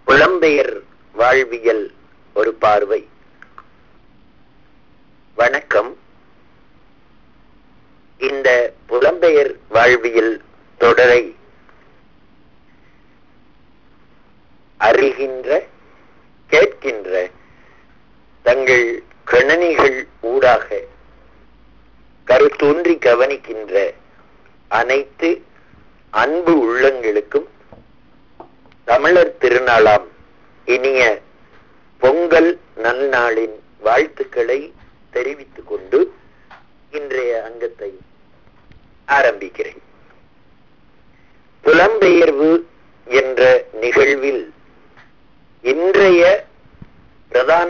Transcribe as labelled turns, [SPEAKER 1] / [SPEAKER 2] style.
[SPEAKER 1] புலம்பெயர் வாழ்வியல் ஒரு பார்வை வணக்கம் இந்த புலம்பெயர் வாழ்வியல் தொடரை அறிகின்ற கேட்கின்ற தங்கள் கணனிகள் ஊடாக கருத்தூன்றி கவனிக்கின்ற அனைத்து அன்பு உள்ளங்களுக்கும் தமிழர் திருநாளாம் இனிய பொங்கல் நல்நாளின் வாழ்த்துக்களை தெரிவித்துக் கொண்டு இன்றைய அங்கத்தை ஆரம்பிக்கிறேன் புலம்பெயர்வு என்ற நிகழ்வில் இன்றைய பிரதான